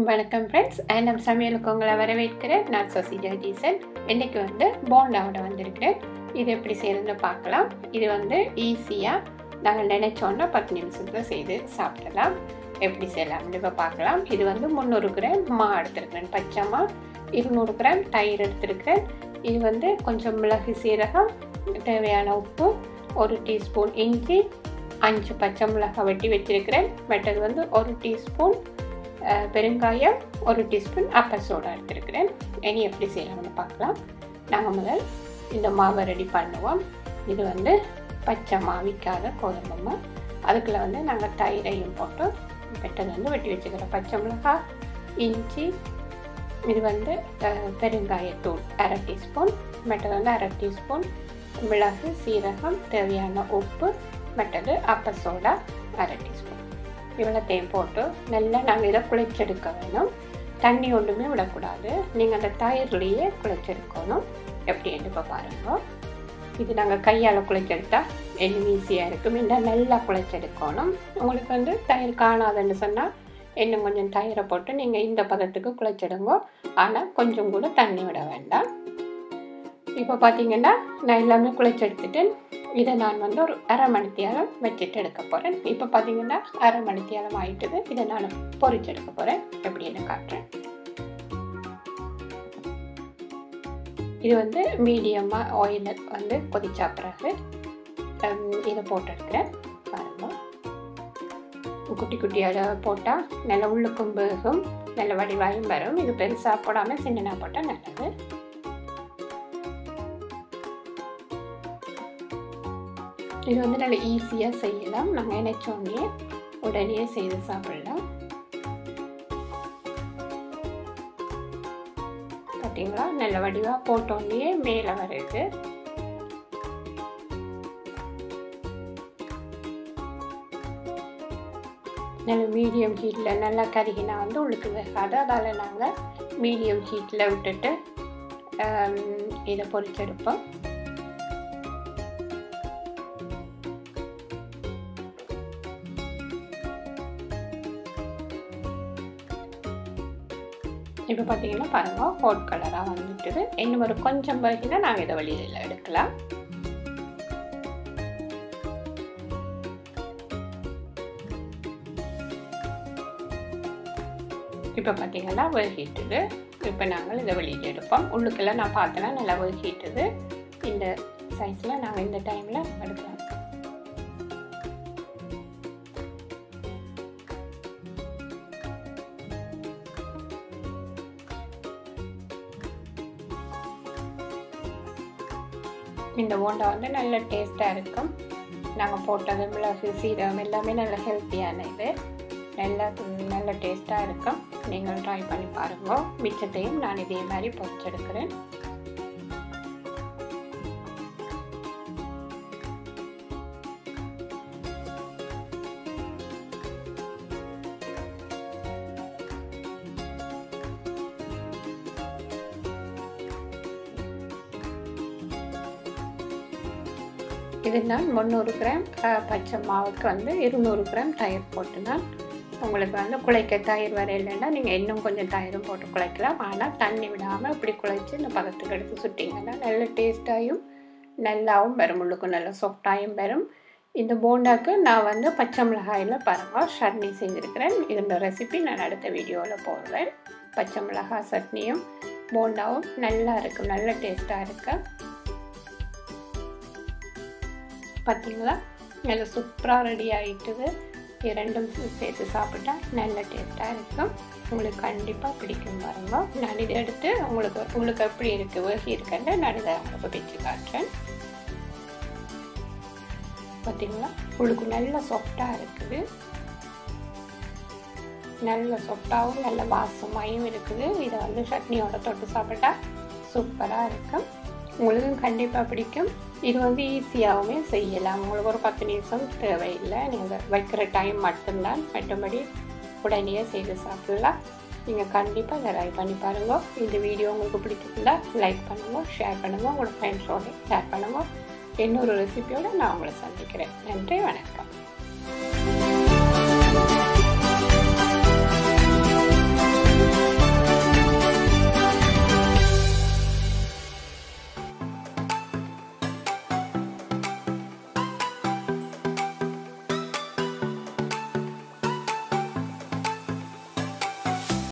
வணக்கம் ஃப்ரெண்ட்ஸ் நம்ம சமையலுக்கு உங்களை வரவேற்கிறேன் நான் சசி ஜெகதீசன் இன்றைக்கி வந்து போண்டாவோட வந்திருக்கிறேன் இது எப்படி செய்யறதுன்னு பார்க்கலாம் இது வந்து ஈஸியாக நாங்கள் நினைச்சோன்னா பத்து நிமிஷத்தில் செய்து சாப்பிடலாம் எப்படி செய்யலாம்னு இப்போ பார்க்கலாம் இது வந்து முந்நூறு கிராம் மா எடுத்திருக்கிறேன் பச்சை மா இருநூறு கிராம் தயிர் எடுத்திருக்கிறேன் இது வந்து கொஞ்சம் மிளகு சீரகம் தேவையான உப்பு ஒரு டீஸ்பூன் இஞ்சி அஞ்சு பச்சை மிளகாய் வெட்டி வச்சிருக்கிறேன் மற்றது வந்து ஒரு டீஸ்பூன் அஹ், பெருங்காயம் ஒரு டீஸ்பூன் அப்ப சோடா எடுத்திருக்கிறேன் இனி எப்படி செய்யலாம்னு பார்க்கலாம் நாங்கள் முதல் இந்த மாவை ரெடி பண்ணுவோம் இது வந்து பச்சை மாவிக்காத கோதுமை மா அதுக்குள்ள வந்து நாங்கள் தயிரையும் போட்டு பெட்டது வந்து வெட்டி வச்சுக்கிறோம் பச்சை மிளகாய் இஞ்சி இது வந்து அஹ், பெருங்காயத்தூள் அரை டீஸ்பூன் மற்றது வந்து அரை டீஸ்பூன் மிளகு சீரகம் தேவையான உப்பு மற்றது அப்ப சோடா அரை டீஸ்பூன் இவ்வளோத்தையும் போட்டு நல்லா நாங்கள் இதை குழைச்செடுக்க வேணும் தண்ணி ஒன்றுமே விடக்கூடாது நீங்கள் அந்த தயிர்லேயே குழைச்செடுக்கணும் எப்படின்னு இப்போ பாருங்க இது நாங்கள் கையால் குழைச்செடுத்தா இன்னும் ஈஸியாக இருக்கும் இன்னும் நல்லா குழைச்செடுக்கணும் உங்களுக்கு வந்து தயிர் காணாதுன்னு சொன்னால் இன்னும் கொஞ்சம் தயிரை போட்டு நீங்கள் இந்த பதத்துக்கு குழைச்சிடுங்க ஆனால் கொஞ்சம் கூட தண்ணி விட வேண்டாம் இப்போ பார்த்தீங்கன்னா நான் எல்லாமே குழைச்செடுத்துட்டு இதை நான் வந்து ஒரு அரை மணித்தியாலம் வச்சுட்டு எடுக்க போகிறேன் இப்போ பார்த்தீங்கன்னா அரை மணித்தியாலம் ஆயிட்டுது இதை நான் பொரிச்செடுக்க போகிறேன் எப்படின்னு காட்டுறேன் இது வந்து மீடியமாக ஆயில் வந்து கொதிச்சா பிறகு ஹம், இதை போட்டு எடுக்கிறேன் பாருங்க குட்டி குட்டியாக போட்டால் நல்ல உள்ளுக்கும் வேகும் நல்ல வடிவாயும் வரும் இது பெருசாக போடாமல் சின்னதாக போட்டால் நல்லது இது வந்து நல்ல ஈஸியாக செய்யலாம் நாங்கள் நினைச்சோடனே உடனே செய்து சாப்பிடலாம் பார்த்தீங்களா நல்ல வடிவாக போட்டோடனே மேலே வருது நல்ல மீடியம் ஹீட்டில் நல்லா கருகினா வந்து உள்ளுக்கு வேகாது அதால் நாங்கள் மீடியம் ஹீட்டில் விட்டுட்டு ஆம், இதை பொரிச்செடுப்போம் இப்போ பார்த்தீங்கன்னா பாருங்க ஹோட் கலராக வந்துட்டுது இன்னும் ஒரு கொஞ்சம் பிறகுனா நாங்கள் இதை வெளியில் எடுக்கலாம் இப்போ பார்த்தீங்கன்னா வெறுகிட்டுது இப்போ நாங்கள் இதை வெளியில் எடுப்போம் உள்ளுக்கெல்லாம் நான் பார்த்தேன்னா நல்லா வெறுகிட்டுது இந்த சைஸில் நாங்கள் இந்த டைமில் எடுக்கலாம் இந்த போண்டா வந்து நல்ல டேஸ்ட்டாக இருக்கும் நாங்கள் போட்டது மிளகு சீரகம் எல்லாமே நல்ல ஹெல்த்தியான இது நல்ல நல்ல டேஸ்ட்டாக இருக்கும் நீங்கள் ட்ரை பண்ணி பாருங்க மிச்சத்தையும் நான் இதே மாதிரி பொரிச்செடுக்கிறேன் இது நான் முந்நூறு கிராம் அஹ், பச்சை மாவுக்கு வந்து இருநூறு கிராம் தயிர் போட்டு நான் உங்களுக்கு வந்து குழைக்க தயிர் வர இல்லைன்னா நீங்கள் இன்னும் கொஞ்சம் தயிரும் போட்டு குழைக்கலாம் ஆனால் தண்ணி விடாமல் இப்படி குழைச்சி இந்த பதத்துக்கு எடுத்து சுட்டிங்கன்னா நல்ல டேஸ்ட்டாயும் நல்லாவும் வரும் உள்ளுக்கும் நல்ல சாஃப்டாயும் வரும் இந்த போண்டாக்கு நான் வந்து பச்சை மிளகாயில் பாருங்கள் சட்னி செஞ்சுருக்கிறேன் இதோட ரெசிபி நான் அடுத்த வீடியோவில் போடுவேன் பச்சை மிளகாய் சட்னியும் போண்டாவும் நல்லா இருக்கும் நல்ல டேஸ்ட்டாக இருக்கு பார்த்தீங்களா நல்ல சூப்பராக ரெடி ஆகிட்டுது இது ரெண்டும் சேர்த்து சாப்பிட்டா நல்ல டேஸ்ட்டாக இருக்கும் உங்களுக்கு கண்டிப்பாக பிடிக்கும் பாருங்க நான் இதை எடுத்து உங்களுக்கு உங்களுக்கு எப்படி இருக்குது வேகி இருக்குன்னு நான் இதை உங்களுக்கு பிச்சு காட்டுறேன் பார்த்தீங்களா உங்களுக்கு நல்ல சாஃப்டாக இருக்குது நல்ல சாஃப்டாகவும் நல்ல வாசமாயும் இருக்குது இதை வந்து சட்னியோட தொட்டு சாப்பிட்டா சூப்பராக இருக்கும் உங்களுக்கும் கண்டிப்பாக பிடிக்கும் இது வந்து ஈஸியாகவுமே செய்யலாம் உங்களுக்கு ஒரு பத்து நிமிஷம் தேவையில்லை நீங்கள் வைக்கிற டைம் மட்டும்தான் மற்றபடி உடனே செய்து சாப்பிடலாம் நீங்கள் கண்டிப்பாக இதை ட்ரை பண்ணி பாருங்கள் இந்த வீடியோ உங்களுக்கு பிடிச்சிருந்தா லைக் பண்ணுங்கள் ஷேர் பண்ணுங்கள் உங்களோட ஃப்ரெண்ட்ஸோட ஷேர் பண்ணுங்கள் இன்னொரு ரெசிபியோடு நான் உங்களை சந்திக்கிறேன் நன்றி வணக்கம்